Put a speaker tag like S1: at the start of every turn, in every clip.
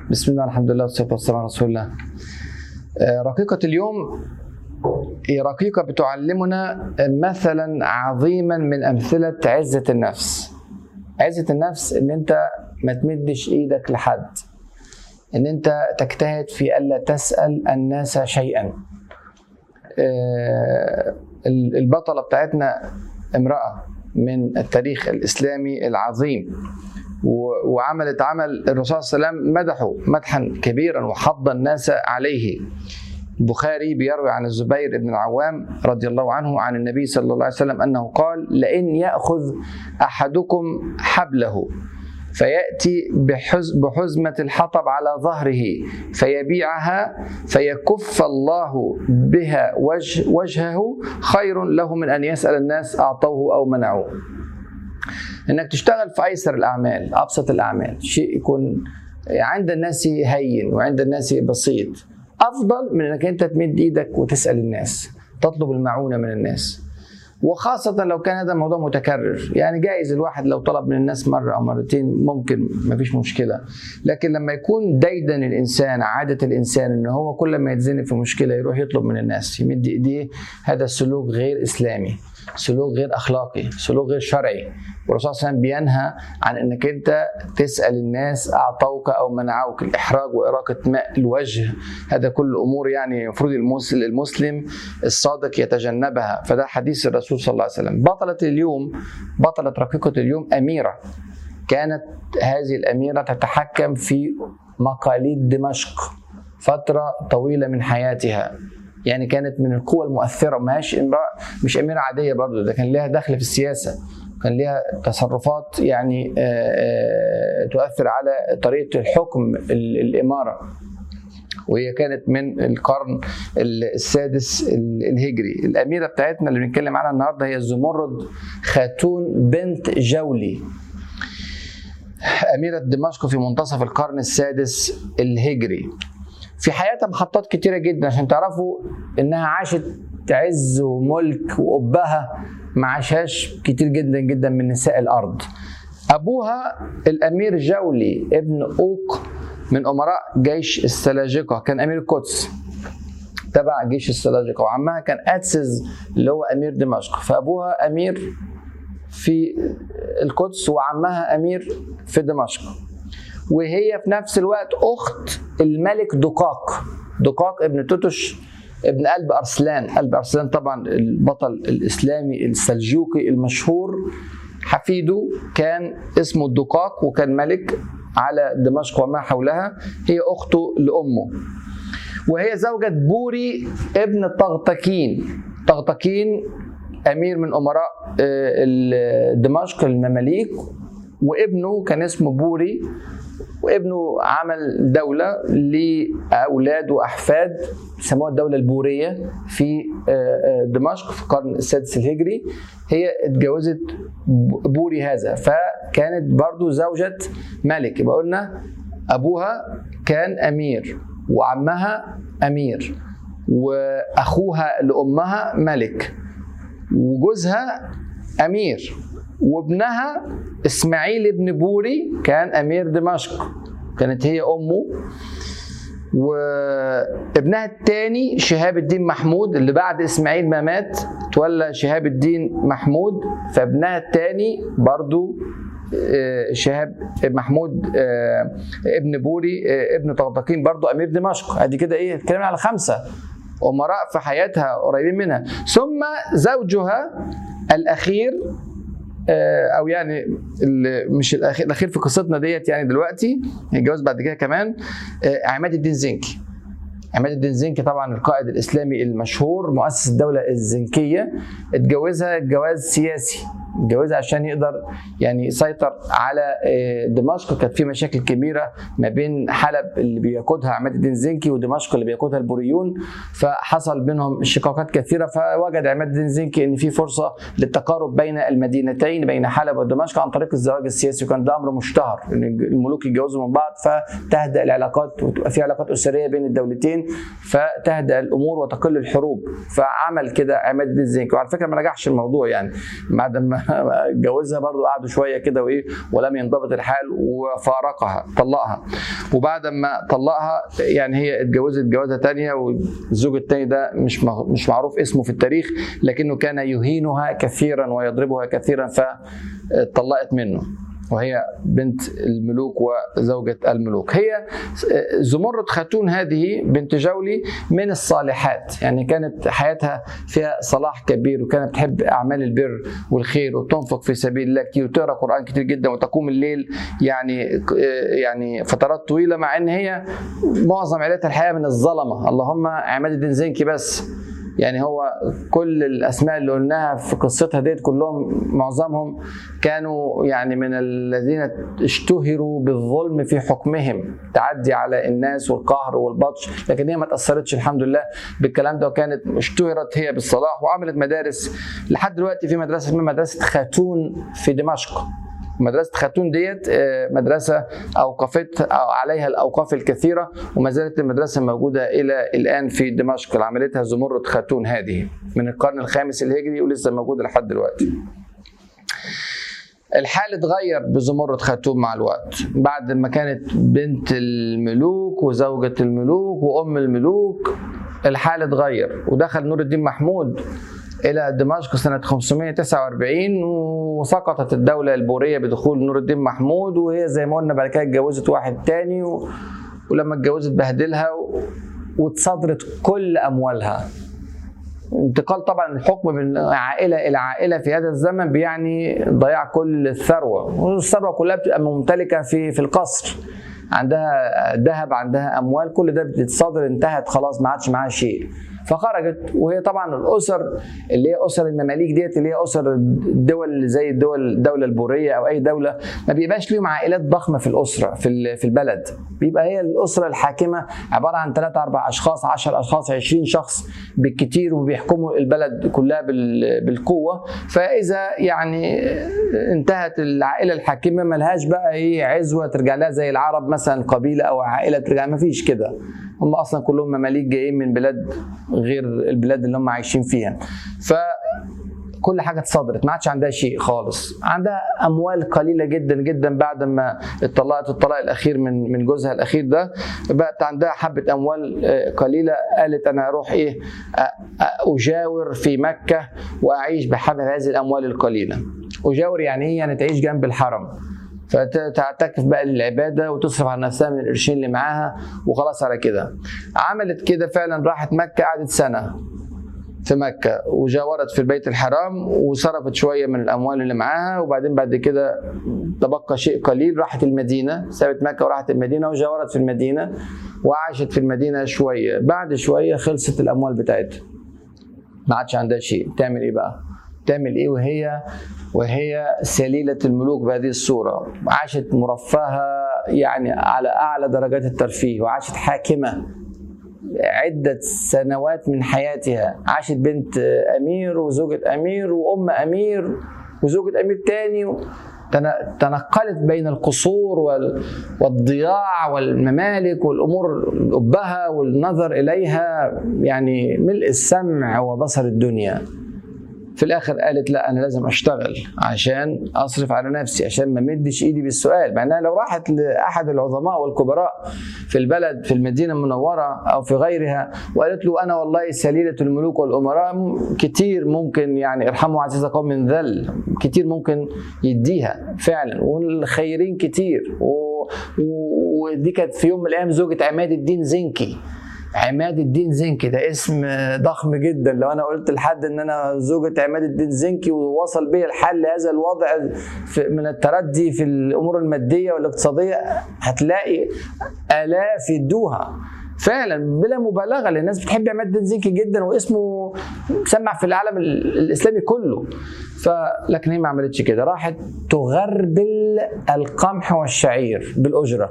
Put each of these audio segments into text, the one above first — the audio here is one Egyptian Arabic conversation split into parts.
S1: بسم الله الحمد لله والصلاه والسلام على رسول الله آه، رقيقة اليوم هي رقيقة بتعلمنا مثلا عظيما من أمثلة عزة النفس عزة النفس إن أنت ما تمدش إيدك لحد إن أنت تجتهد في ألا تسأل الناس شيئا آه، البطلة بتاعتنا امرأة من التاريخ الإسلامي العظيم و- وعملت عمل الرسول صلى الله عليه وسلم مدحه مدحا كبيرا وحض الناس عليه البخاري بيروي عن الزبير بن العوام رضي الله عنه عن النبي صلى الله عليه وسلم انه قال لئن ياخذ احدكم حبله فياتي بحز بحزمه الحطب على ظهره فيبيعها فيكف الله بها وجه وجهه خير له من ان يسال الناس اعطوه او منعوه. انك تشتغل في ايسر الاعمال ابسط الاعمال شيء يكون عند الناس هين وعند الناس بسيط افضل من انك انت تمد ايدك وتسال الناس تطلب المعونه من الناس وخاصة لو كان هذا الموضوع متكرر يعني جائز الواحد لو طلب من الناس مرة أو مرتين ممكن مفيش مشكلة لكن لما يكون ديدن الإنسان عادة الإنسان إن هو كل ما يتزنق في مشكلة يروح يطلب من الناس يمد إيديه هذا سلوك غير إسلامي سلوك غير أخلاقي سلوك غير شرعي والرسول صلى الله عليه وسلم بينهى عن انك انت تسال الناس اعطوك او منعوك الاحراج واراقه ماء الوجه هذا كل امور يعني المفروض المسلم, المسلم الصادق يتجنبها فده حديث الرسول صلى الله عليه وسلم بطله اليوم بطله رقيقه اليوم اميره كانت هذه الاميره تتحكم في مقاليد دمشق فتره طويله من حياتها يعني كانت من القوى المؤثره ماهيش امراه مش اميره عاديه برضه ده كان لها دخل في السياسه كان لها تصرفات يعني آه، آه، تؤثر على طريقه الحكم ال- الاماره وهي كانت من القرن السادس ال- الهجري الاميره بتاعتنا اللي بنتكلم عنها النهارده هي زمرد خاتون بنت جولي أميرة دمشق في منتصف القرن السادس الهجري في حياتها محطات كتيرة جدا عشان تعرفوا إنها عاشت عز وملك وأبها ما عاشهاش كتير جدا جدا من نساء الأرض أبوها الأمير جولي ابن أوق من أمراء جيش السلاجقة كان أمير القدس تبع جيش السلاجقة وعمها كان أتسز اللي هو أمير دمشق فأبوها أمير في القدس وعمها امير في دمشق وهي في نفس الوقت اخت الملك دقاق دقاق ابن توتش ابن قلب ارسلان قلب ارسلان طبعا البطل الاسلامي السلجوقي المشهور حفيده كان اسمه الدقاق وكان ملك على دمشق وما حولها هي اخته لامه وهي زوجة بوري ابن طغطكين طغطكين امير من امراء آه، ال- دمشق المماليك وابنه كان اسمه بوري وابنه عمل دولة لأولاد وأحفاد سموها الدولة البورية في آه، آه، دمشق في القرن السادس الهجري هي اتجوزت ب- بوري هذا فكانت برضو زوجة ملك يبقى قلنا أبوها كان أمير وعمها أمير وأخوها لأمها ملك وجوزها امير وابنها اسماعيل ابن بوري كان امير دمشق كانت هي امه وابنها الثاني شهاب الدين محمود اللي بعد اسماعيل ما مات تولى شهاب الدين محمود فابنها الثاني برضو آه، شهاب محمود آه، ابن بوري آه، ابن طغطقين برضو امير دمشق ادي كده ايه اتكلمنا على خمسه امراء في حياتها قريبين منها ثم زوجها الاخير آه، او يعني ال- مش الاخير الاخير في قصتنا ديت يعني دلوقتي هيتجوز بعد كده كمان آه، عماد الدين زنكي عماد الدين زنكي طبعا القائد الاسلامي المشهور مؤسس الدوله الزنكيه اتجوزها جواز سياسي اتجوزها عشان يقدر يعني يسيطر على آه، دمشق كانت في مشاكل كبيره ما بين حلب اللي بيقودها عماد الدين زنكي ودمشق اللي بيقودها البوريون فحصل بينهم شقاقات كثيره فوجد عماد الدين زنكي ان في فرصه للتقارب بين المدينتين بين حلب ودمشق عن طريق الزواج السياسي وكان ده امر مشتهر ان الملوك يتجوزوا من بعض فتهدأ العلاقات وتبقى في علاقات اسريه بين الدولتين فتهدأ الامور وتقل الحروب فعمل كده عماد الدين زنكي وعلى فكره ما نجحش الموضوع يعني بعد ما اتجوزها برضو قعدوا شويه كده وايه ولم ينضبط الحال وفارقها طلقها وبعد ما طلقها يعني هي اتجوزت جوازه تانية والزوج التاني ده مش مش معروف اسمه في التاريخ لكنه كان يهينها كثيرا ويضربها كثيرا فطلقت منه وهي بنت الملوك وزوجة الملوك هي زمرد خاتون هذه بنت جولي من الصالحات يعني كانت حياتها فيها صلاح كبير وكانت تحب أعمال البر والخير وتنفق في سبيل الله كتير وتقرأ قرآن كتير جدا وتقوم الليل يعني يعني فترات طويلة مع إن هي معظم عائلتها الحياة من الظلمة اللهم عماد الدين زنكي بس يعني هو كل الاسماء اللي قلناها في قصتها ديت كلهم معظمهم كانوا يعني من الذين اشتهروا بالظلم في حكمهم تعدي على الناس والقهر والبطش لكن هي ما تاثرتش الحمد لله بالكلام ده وكانت اشتهرت هي بالصلاح وعملت مدارس لحد دلوقتي في مدرسه اسمها مدرسه خاتون في دمشق مدرسة خاتون ديت مدرسة أوقفت أو عليها الأوقاف الكثيرة وما زالت المدرسة موجودة إلى الآن في دمشق اللي عملتها زمرد خاتون هذه من القرن الخامس الهجري ولسه موجودة لحد دلوقتي. الحال اتغير بزمرد خاتون مع الوقت بعد ما كانت بنت الملوك وزوجة الملوك وأم الملوك الحال اتغير ودخل نور الدين محمود الى دمشق سنه 549 وسقطت الدوله البوريه بدخول نور الدين محمود وهي زي ما قلنا بعد كده اتجوزت واحد تاني و... ولما اتجوزت بهدلها و... واتصدرت كل اموالها انتقال طبعا الحكم من عائله الى عائله في هذا الزمن بيعني ضياع كل الثروه والثروه كلها بتبقى ممتلكه في في القصر عندها ذهب عندها اموال كل ده بتتصادر انتهت خلاص ما عادش معاها شيء فخرجت وهي طبعا الاسر اللي هي اسر المماليك ديت اللي هي اسر الدول اللي زي الدول الدوله البوريه او اي دوله ما بيبقاش ليهم عائلات ضخمه في الاسره في في البلد بيبقى هي الاسره الحاكمه عباره عن ثلاثة اربع اشخاص 10 اشخاص 20 شخص بالكثير وبيحكموا البلد كلها بالقوه فاذا يعني انتهت العائله الحاكمه ملهاش بقى ايه عزوه ترجع لها زي العرب مثلا قبيله او عائله ترجع ما فيش كده هم اصلا كلهم مماليك جايين من بلاد غير البلاد اللي هم عايشين فيها ف كل حاجه اتصدرت ما عادش عندها شيء خالص عندها اموال قليله جدا جدا بعد ما اتطلقت الطلاق الاخير من من جوزها الاخير ده بقت عندها حبه اموال قليله قالت انا اروح ايه اجاور في مكه واعيش بحبب هذه الاموال القليله اجاور يعني ايه يعني تعيش جنب الحرم فتعتكف بقى للعباده وتصرف على نفسها من القرشين اللي معاها وخلاص على كده عملت كده فعلا راحت مكه قعدت سنه في مكة وجاورت في البيت الحرام وصرفت شوية من الأموال اللي معاها وبعدين بعد كده تبقى شيء قليل راحت المدينة سابت مكة وراحت المدينة وجاورت في المدينة وعاشت في المدينة شوية بعد شوية خلصت الأموال بتاعتها ما عادش عندها شيء تعمل إيه بقى؟ تعمل إيه وهي وهي سليلة الملوك بهذه الصورة عاشت مرفهة يعني على أعلى درجات الترفيه وعاشت حاكمة عدة سنوات من حياتها عاشت بنت أمير وزوجة أمير وأم أمير وزوجة أمير تاني تنقلت بين القصور والضياع والممالك والأمور أبها والنظر إليها يعني ملء السمع وبصر الدنيا في الاخر قالت لا انا لازم اشتغل عشان اصرف على نفسي عشان ما مدش ايدي بالسؤال مع انها لو راحت لاحد العظماء والكبراء في البلد في المدينه المنوره او في غيرها وقالت له انا والله سليله الملوك والامراء كتير ممكن يعني ارحموا عزيز قوم من ذل كتير ممكن يديها فعلا والخيرين كتير ودي كانت في يوم من الايام زوجة عماد الدين زنكي عماد الدين زنكي ده اسم ضخم جدا لو انا قلت لحد ان انا زوجة عماد الدين زنكي ووصل بي الحل لهذا الوضع من التردي في الامور الماديه والاقتصاديه هتلاقي الاف يدوها فعلا بلا مبالغه لان الناس بتحب عماد الدين زنكي جدا واسمه مسمع في العالم الاسلامي كله فلكن هي ما عملتش كده راحت تغربل القمح والشعير بالاجره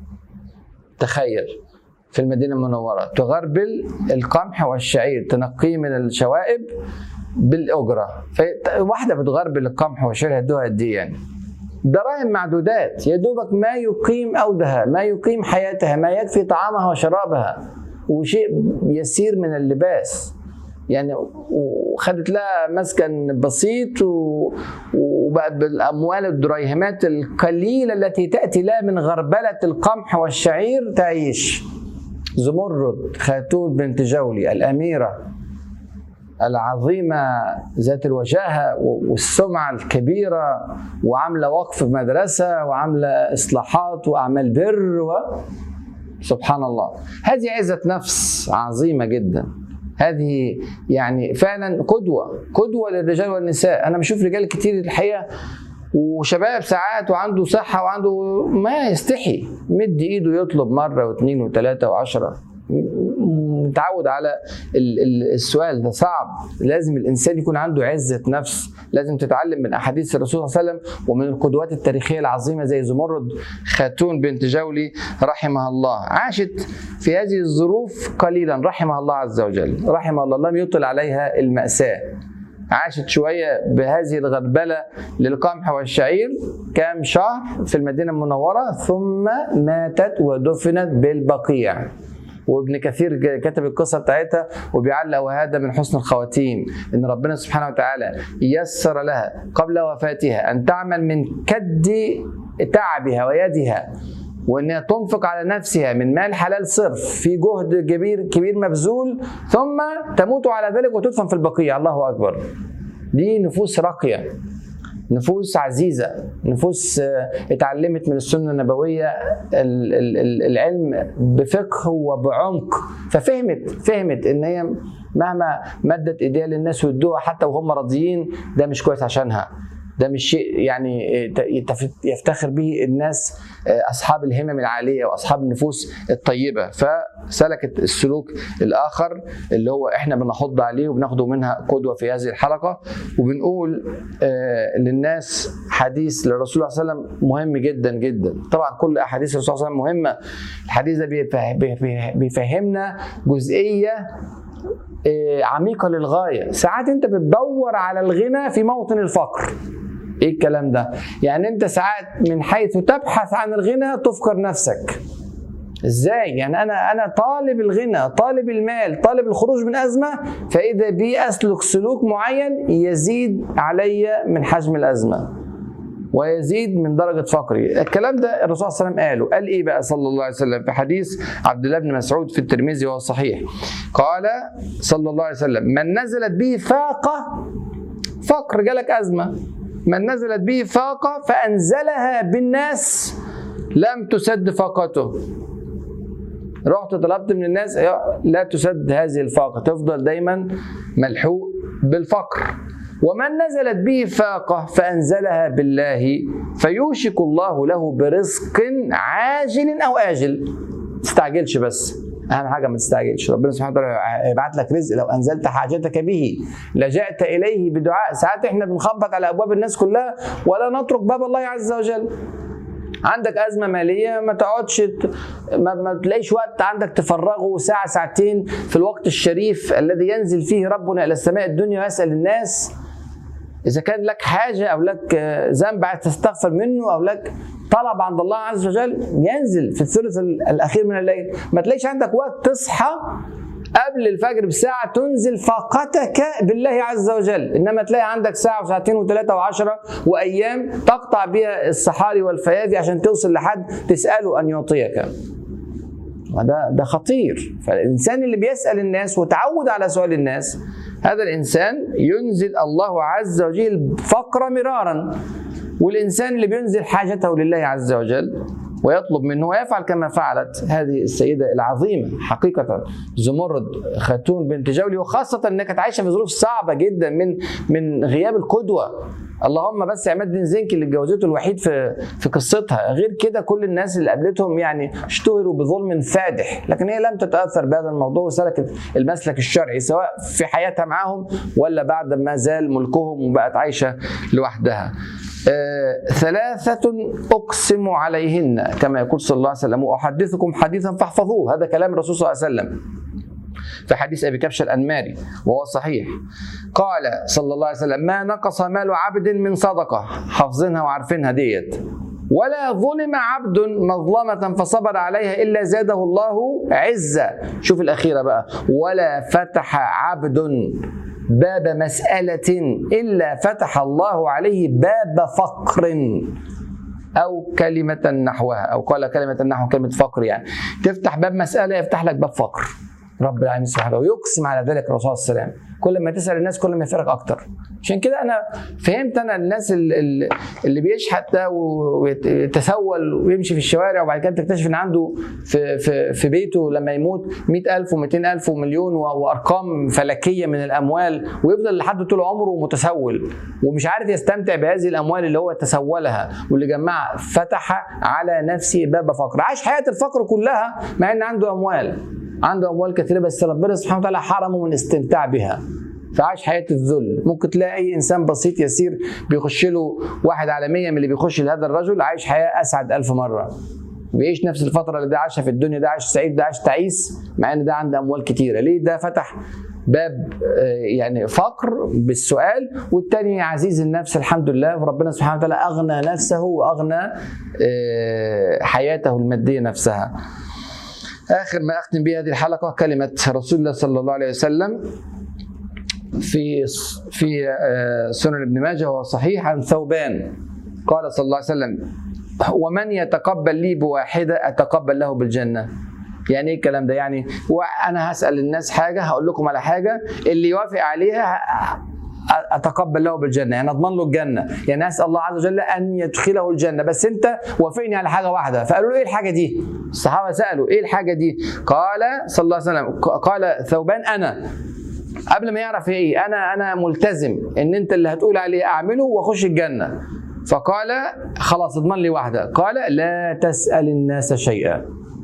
S1: تخيل في المدينه المنوره تغربل القمح والشعير تنقيه من الشوائب بالاجره فواحده بتغربل القمح والشعير هيدوها قد ايه يعني دراهم معدودات يا دوبك ما يقيم اودها ما يقيم حياتها ما يكفي طعامها وشرابها وشيء يسير من اللباس يعني وخدت لها مسكن بسيط و... وبقت بالاموال الدريهمات القليله التي تاتي لها من غربله القمح والشعير تعيش زمرد خاتون بنت جولي الاميره العظيمه ذات الوجاهه والسمعه الكبيره وعامله وقف في مدرسه وعامله اصلاحات واعمال بر و سبحان الله هذه عزه نفس عظيمه جدا هذه يعني فعلا قدوه قدوه للرجال والنساء انا بشوف رجال كتير الحقيقه وشباب ساعات وعنده صحه وعنده ما يستحي مد ايده يطلب مره واثنين وثلاثه وعشره متعود على السؤال ده صعب لازم الانسان يكون عنده عزه نفس لازم تتعلم من احاديث الرسول صلى الله عليه وسلم ومن القدوات التاريخيه العظيمه زي زمرد خاتون بنت جولي رحمها الله عاشت في هذه الظروف قليلا رحمها الله عز وجل رحمها الله لم يطل عليها الماساه عاشت شوية بهذه الغربلة للقمح والشعير كام شهر في المدينة المنورة ثم ماتت ودفنت بالبقيع وابن كثير كتب القصه بتاعتها وبيعلق وهذا من حسن الخواتيم ان ربنا سبحانه وتعالى يسر لها قبل وفاتها ان تعمل من كد تعبها ويدها وانها تنفق على نفسها من مال حلال صرف في جهد كبير كبير مبذول ثم تموت على ذلك وتدفن في البقيع الله اكبر دي نفوس راقيه نفوس عزيزة نفوس آه، اتعلمت من السنة النبوية العلم بفقه وبعمق ففهمت فهمت ان هي مهما مدت ايديها للناس وادوها حتى وهم راضيين ده مش كويس عشانها ده مش شيء يعني يفتخر به الناس آه، اصحاب الهمم العاليه واصحاب النفوس الطيبه فسلكت السلوك الاخر اللي هو احنا بنحض عليه وبناخده منها قدوه في هذه الحلقه وبنقول آه، للناس حديث للرسول صلى الله عليه وسلم مهم جدا جدا طبعا كل احاديث الرسول صلى الله عليه وسلم مهمه الحديث ده بيفهمنا جزئيه آه، عميقه للغايه ساعات انت بتدور على الغنى في موطن الفقر ايه الكلام ده يعني انت ساعات من حيث تبحث عن الغنى تفكر نفسك ازاي يعني انا انا طالب الغنى طالب المال طالب الخروج من ازمه فاذا بي اسلك سلوك معين يزيد علي من حجم الازمه ويزيد من درجة فقري الكلام ده الرسول صلى الله عليه وسلم قاله قال إيه بقى صلى الله عليه وسلم في حديث عبد الله بن مسعود في الترمذي وهو صحيح قال صلى الله عليه وسلم من نزلت به فاقة فقر جالك أزمة من نزلت به فاقة فأنزلها بالناس لم تسد فاقته رحت طلبت من الناس لا تسد هذه الفاقة تفضل دايما ملحوق بالفقر ومن نزلت به فاقة فأنزلها بالله فيوشك الله له برزق عاجل أو آجل تستعجلش بس اهم حاجه ما تستعجلش ربنا سبحانه وتعالى هيبعت لك رزق لو انزلت حاجتك به لجأت اليه بدعاء ساعات احنا بنخبط على ابواب الناس كلها ولا نترك باب الله عز وجل عندك ازمه ماليه ما تقعدش ما, ما تلاقيش وقت عندك تفرغه ساعه ساعتين في الوقت الشريف الذي ينزل فيه ربنا الى السماء الدنيا ويسال الناس اذا كان لك حاجه او لك ذنب عايز تستغفر منه او لك طلب عند الله عز وجل ينزل في الثلث الاخير من الليل ما تلاقيش عندك وقت تصحى قبل الفجر بساعة تنزل فاقتك بالله عز وجل إنما تلاقي عندك ساعة وساعتين وثلاثة وعشرة وأيام تقطع بها الصحاري والفيافي عشان توصل لحد تسأله أن يعطيك وده ده خطير فالإنسان اللي بيسأل الناس وتعود على سؤال الناس هذا الإنسان ينزل الله عز وجل فقر مرارا والإنسان اللي بينزل حاجته لله عز وجل ويطلب منه ويفعل كما فعلت هذه السيدة العظيمة حقيقة زمرد خاتون بنت جولي وخاصة انها كانت عايشة في ظروف صعبة جدا من من غياب القدوة اللهم بس عماد بن زنكي اللي اتجوزته الوحيد في في قصتها غير كده كل الناس اللي قابلتهم يعني اشتهروا بظلم فادح لكن هي لم تتاثر بهذا الموضوع وسلكت المسلك الشرعي سواء في حياتها معهم ولا بعد ما زال ملكهم وبقت عايشه لوحدها آه، ثلاثة أقسم عليهن كما يقول صلى الله عليه وسلم وأحدثكم حديثا فاحفظوه هذا كلام الرسول صلى الله عليه وسلم في حديث ابي كبش الانماري وهو صحيح قال صلى الله عليه وسلم ما نقص مال عبد من صدقه حافظينها وعارفينها ديت ولا ظلم عبد مظلمة فصبر عليها إلا زاده الله عزة شوف الأخيرة بقى ولا فتح عبد باب مسألة إلا فتح الله عليه باب فقر أو كلمة نحوها أو قال كلمة نحو كلمة فقر يعني تفتح باب مسألة يفتح لك باب فقر رب العالمين سبحانه ويقسم على ذلك الرسول صلى الله عليه وسلم كل ما تسال الناس كل ما يفرق اكتر عشان كده انا فهمت انا الناس اللي, اللي بيشحت ده ويتسول ويمشي في الشوارع وبعد كده تكتشف ان عنده في في في بيته لما يموت 100000 و200000 ومليون وارقام فلكيه من الاموال ويفضل لحد طول عمره متسول ومش عارف يستمتع بهذه الاموال اللي هو تسولها واللي جمعها فتح على نفسه باب فقر عاش حياه الفقر كلها مع ان عنده اموال عنده اموال كثيره بس ربنا سبحانه وتعالى حرمه من الاستمتاع بها فعاش حياه الذل ممكن تلاقي اي انسان بسيط يسير بيخش له واحد على 100 من اللي بيخش لهذا الرجل عايش حياه اسعد ألف مره بيعيش نفس الفتره اللي ده عاشها في الدنيا ده عايش سعيد ده عايش تعيس مع ان ده عنده اموال كتيره ليه ده فتح باب يعني فقر بالسؤال والتاني عزيز النفس الحمد لله وربنا سبحانه وتعالى اغنى نفسه واغنى حياته الماديه نفسها اخر ما اختم به هذه الحلقه كلمه رسول الله صلى الله عليه وسلم في في سنن ابن ماجه وهو صحيح عن ثوبان قال صلى الله عليه وسلم ومن يتقبل لي بواحده اتقبل له بالجنه يعني ايه الكلام ده يعني وانا هسال الناس حاجه هقول لكم على حاجه اللي يوافق عليها اتقبل له بالجنه يعني اضمن له الجنه يعني اسال الله عز وجل ان يدخله الجنه بس انت وافقني على حاجه واحده فقالوا له ايه الحاجه دي الصحابه سالوا ايه الحاجه دي قال صلى الله عليه وسلم قال ثوبان انا قبل ما يعرف ايه انا انا ملتزم ان انت اللي هتقول عليه اعمله واخش الجنه فقال خلاص اضمن لي واحده قال لا تسال الناس شيئا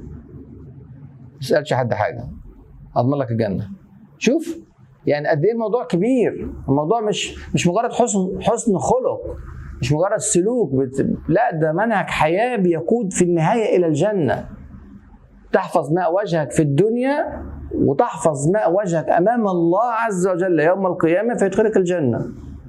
S1: ما تسالش حد حاجه اضمن لك الجنه شوف يعني قد ايه الموضوع كبير الموضوع مش مش مجرد حسن حسن خلق مش مجرد سلوك بت... لا ده منهج حياه بيقود في النهايه الى الجنه تحفظ ماء وجهك في الدنيا وتحفظ ماء وجهك امام الله عز وجل يوم القيامه فيدخلك الجنه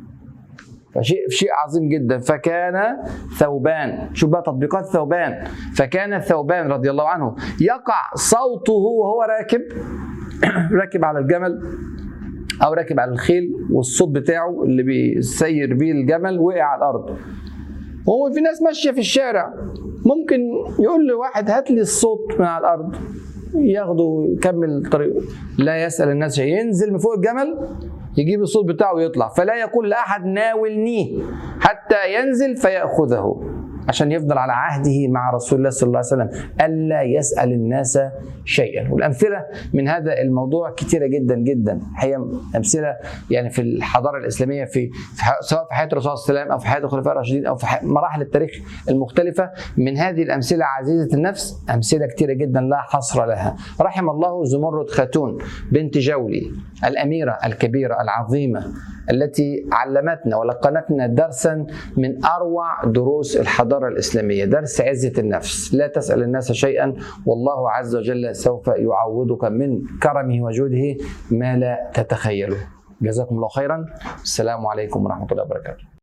S1: فشيء شيء عظيم جدا فكان ثوبان شوف بقى تطبيقات ثوبان فكان ثوبان رضي الله عنه يقع صوته وهو راكب راكب على الجمل او راكب على الخيل والصوت بتاعه اللي بيسير بيه الجمل وقع على الارض وهو في ناس ماشيه في الشارع ممكن يقول لواحد هات لي الصوت من على الارض ياخده ويكمل طريقه لا يسال الناس شيء ينزل من فوق الجمل يجيب الصوت بتاعه ويطلع فلا يقول لاحد ناولنيه حتى ينزل فياخذه عشان يفضل على عهده مع رسول الله صلى الله عليه وسلم الا يسال الناس شيئا والامثله من هذا الموضوع كثيره جدا جدا هي امثله يعني في الحضاره الاسلاميه في, في سواء في حياه الرسول صلى الله عليه وسلم او في حياه الخلفاء الراشدين او في مراحل التاريخ المختلفه من هذه الامثله عزيزه النفس امثله كثيره جدا لا حصر لها رحم الله زمرد خاتون بنت جولي الاميره الكبيره العظيمه التي علمتنا ولقنتنا درسا من اروع دروس الحضاره الاسلاميه، درس عزه النفس، لا تسال الناس شيئا والله عز وجل سوف يعوضك من كرمه وجوده ما لا تتخيله. جزاكم الله خيرا، السلام عليكم ورحمه الله وبركاته.